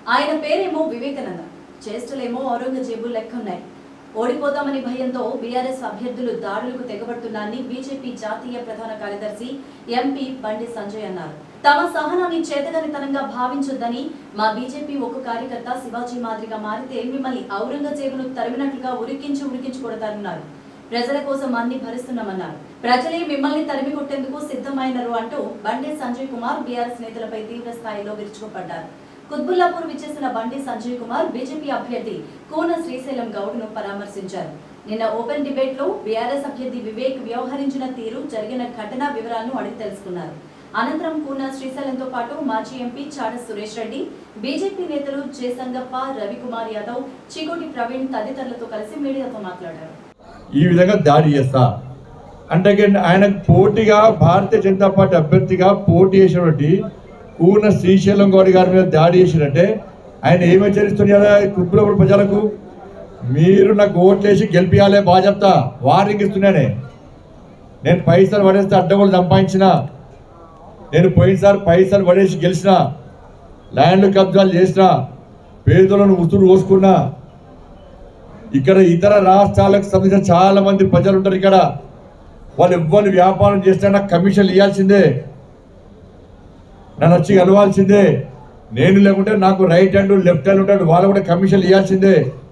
ఆయన పేరేమో వివేకానంద చేష్టలేమో ఔరంగజేబు లెక్క ఉన్నాయి ఓడిపోతామని భయంతో బీఆర్ఎస్ అభ్యర్థులు దాడులకు తెగబడుతున్నారని బీజేపీ జాతీయ ప్రధాన కార్యదర్శి ఎంపీ బండి సంజయ్ అన్నారు తమ సహనాన్ని చేతగనితనంగా భావించొద్దని మా బీజేపీ ఒక కార్యకర్త శివాజీ మాదిరిగా మారితే మిమ్మల్ని ఔరంగజేబును తరిమినట్లుగా ఉరికించి ఉరికించి కొడతారన్నారు ప్రజల కోసం అన్ని భరిస్తున్నామన్నారు ప్రజలే మిమ్మల్ని తరిమి కొట్టేందుకు సిద్ధమైనరు అంటూ బండి సంజయ్ కుమార్ బీఆర్ఎస్ నేతలపై తీవ్ర స్థాయిలో విరుచుకుపడ్డారు కుత్బుల్లాపూర్ విచ్చేసిన బండి సంజయ్ కుమార్ బీజేపీ అభ్యర్థి కోన శ్రీశైలం గౌడ్ను పరామర్శించారు నిన్న ఓపెన్ డిబేట్ లో బీఆర్ఎస్ అభ్యర్థి వివేక్ వ్యవహరించిన తీరు జరిగిన ఘటనా వివరాలను అడిగి తెలుసుకున్నారు అనంతరం కూన శ్రీశైలంతో పాటు మాజీ ఎంపీ చాడ సురేష్ రెడ్డి బీజేపీ నేతలు జయసంగప్ప రవికుమార్ యాదవ్ చికోటి ప్రవీణ్ తదితరులతో కలిసి మీడియాతో మాట్లాడారు ఈ విధంగా దాడి చేస్తా అంటే again ఆయనకు పోటీగా భారతీయ జనతా పార్టీ అభ్యర్థిగా పోటీ చేసినటువంటి కూన శ్రీశైలం గౌడి గారి మీద దాడి చేసినట్టే ఆయన ఏమి హెచ్చరిస్తున్నారు కుప్పలపూడి ప్రజలకు మీరు నాకు ఓట్లేసి గెలిపియాలే బాగా చెప్తా వార్నింగ్ ఇస్తున్నానే నేను పైసలు పడేస్తే అడ్డగోలు సంపాదించిన నేను పోయినసారి పైసలు పడేసి గెలిచిన ల్యాండ్లు కబ్జాలు చేసిన పేదలను ఉసురు పోసుకున్నా ఇక్కడ ఇతర రాష్ట్రాలకు సంబంధించిన చాలా మంది ప్రజలు ఉంటారు ఇక్కడ వాళ్ళు ఎవ్వరు వ్యాపారం చేస్తే నాకు కమిషన్లు ఇవ్వాల్సిందే నన్ను వచ్చి కలవాల్సిందే నేను లేకుంటే నాకు రైట్ హ్యాండ్ లెఫ్ట్ హ్యాండ్ ఉంటాడు వాళ్ళు కూడా కమిషన్లు ఇవ్వాల్సిందే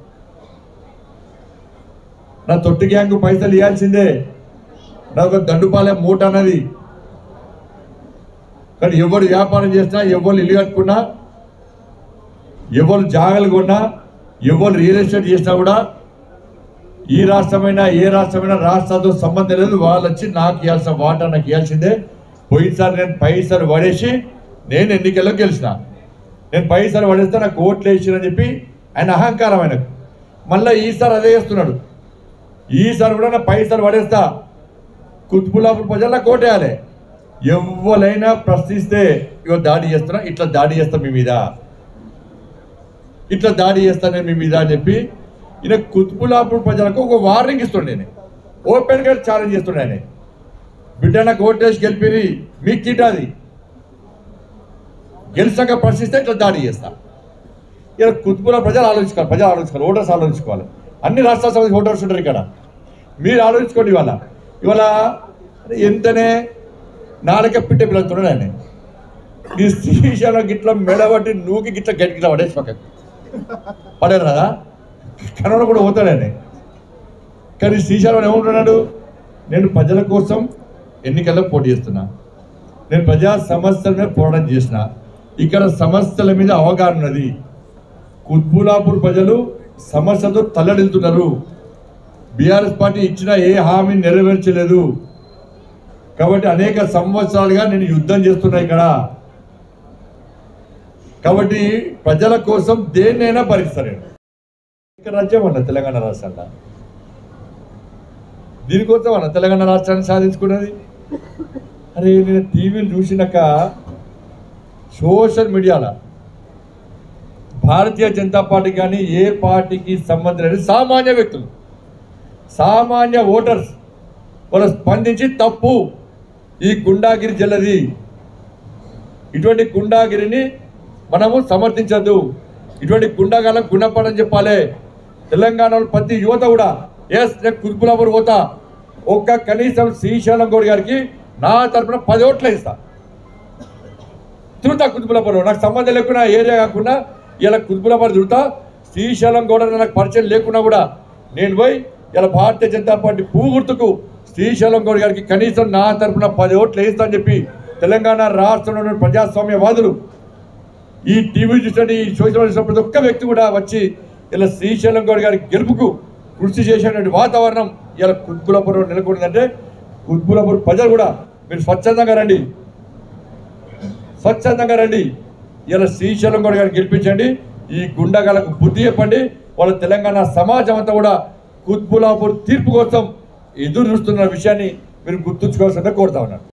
నా తొట్టి గ్యాంగ్ పైసలు ఇవ్వాల్సిందే నాకు దండుపాలే మూట అన్నది కానీ ఎవరు వ్యాపారం చేసినా ఎవరు ఇల్లు కట్టుకున్నా ఎవరు జాగలు కొన్నా ఎవరు రియల్ ఎస్టేట్ చేసినా కూడా ఈ రాష్ట్రమైనా ఏ రాష్ట్రమైనా రాష్ట్రాలతో సంబంధం లేదు వాళ్ళు వచ్చి నాకు ఇవ్వాల్సిన వాటా నాకు ఇవ్వాల్సిందే పోయినసారి నేను పైసలు పడేసి నేను ఎన్నికల్లో గెలిచిన నేను పైసలు పడేస్తే నాకు ఓట్లు వేసిరని చెప్పి ఆయన అహంకారం ఆయనకు మళ్ళీ ఈసారి అదే చేస్తున్నాడు ఈసారి కూడా నా పైసలు పడేస్తా కుత్బులాపూర్ ప్రజలు నాకు ఓటేయాలి ఎవరైనా ప్రశ్నిస్తే ఇగో దాడి చేస్తున్నా ఇట్లా దాడి చేస్తా మీ మీద ఇట్లా దాడి చేస్తాను నేను మీ మీద అని చెప్పి ఈయన కుత్బులాపూర్ ప్రజలకు ఒక వార్నింగ్ ఇస్తుండే నేను ఓపెన్గా ఛాలెంజ్ చేస్తుండే ఆయన బిడ్డ నాకు ఓటేసి గెలిపిరి మీ కిట్ అది గెలిచాక ప్రశ్నిస్తే ఇట్లా దాడి చేస్తా ఇలా కుత్బులా ప్రజలు ఆలోచించుకోవాలి ప్రజలు ఆలోచించుకోవాలి ఓటర్స్ ఆలోచించుకోవాలి అన్ని రాష్ట్రాల సంబంధించి ఓటర్స్ ఉంటారు ఇక్కడ మీరు ఆలోచించుకోండి ఇవాళ ఇవాళ ఎంతనే నాలుక పిట్ట పిల్లలుతున్నాడు ఆయన ఈ శ్రీశైలం గిట్ల మెడబట్టి నూకి గిట్ల గట్టి గిట్ల పడేసి పక్కకు పడారు కదా కనడ కూడా పోతాడని కానీ శ్రీశైలం ఏమంటున్నాడు నేను ప్రజల కోసం ఎన్నికల్లో పోటీ చేస్తున్నా నేను ప్రజా సమస్యల మీద పోరాటం చేసిన ఇక్కడ సమస్యల మీద అవగాహన ఉన్నది కుత్బులాపూర్ ప్రజలు సమస్యతో తల్లడిల్తున్నారు బీఆర్ఎస్ పార్టీ ఇచ్చిన ఏ హామీని నెరవేర్చలేదు కాబట్టి అనేక సంవత్సరాలుగా నేను యుద్ధం చేస్తున్నా ఇక్కడ కాబట్టి ప్రజల కోసం దేన్నైనా భరిస్తాను నేను ఇక్కడ రాజ్యం అన్న తెలంగాణ రాష్ట్రాల్లో దీనికోసం అన్న తెలంగాణ రాష్ట్రాన్ని సాధించుకున్నది అరే నేను టీవీలు చూసినాక సోషల్ మీడియాలో భారతీయ జనతా పార్టీ కానీ ఏ పార్టీకి సంబంధం లేని సామాన్య వ్యక్తులు సామాన్య ఓటర్స్ వాళ్ళు స్పందించి తప్పు ఈ గుండాగిరి జల్లది ఇటువంటి గుండాగిరిని మనము సమర్థించద్దు ఇటువంటి గుండాగాలకు గుణపడని చెప్పాలి తెలంగాణలో ప్రతి యువత కూడా ఎస్ నేను కుర్పులాపూర్ పోతా ఒక్క కనీసం శ్రీశైలం గౌడ్ గారికి నా తరపున పది ఓట్లు ఇస్తా తిరుగుతా కుతుబులాపురం నాకు సంబంధం లేకుండా ఏరియా కాకుండా ఇలా కుతుబులాపురం తిరుగుతా శ్రీశైలం గౌడ నాకు పరిచయం లేకున్నా కూడా నేను పోయి ఇలా భారతీయ జనతా పార్టీ పువ్వు గుర్తుకు శ్రీశైలం గౌడ్ గారికి కనీసం నా తరపున పది ఓట్లు వేస్తా అని చెప్పి తెలంగాణ రాష్ట్రంలో ఉన్న ప్రజాస్వామ్యవాదులు ఈ టీవీ చూసిన ఈ సోషల్ మీడియా ప్రతి ఒక్క వ్యక్తి కూడా వచ్చి ఇలా శ్రీశైలం గౌడ్ గారి గెలుపుకు కృషి చేసేటువంటి వాతావరణం ఇలా కుత్బులాపురం నెలకొందంటే కుత్బులాపురం ప్రజలు కూడా మీరు స్వచ్ఛందంగా రండి స్వచ్ఛందంగా రండి ఇలా శ్రీశైలం గౌడ్ గారిని గెలిపించండి ఈ గుండగాలకు బుద్ధి చెప్పండి వాళ్ళ తెలంగాణ సమాజం అంతా కూడా కుత్బులాపూర్ తీర్పు కోసం ఎదురు చూస్తున్న విషయాన్ని మీరు గుర్తుంచుకోవాల్సిందే కోరుతా ఉన్నాను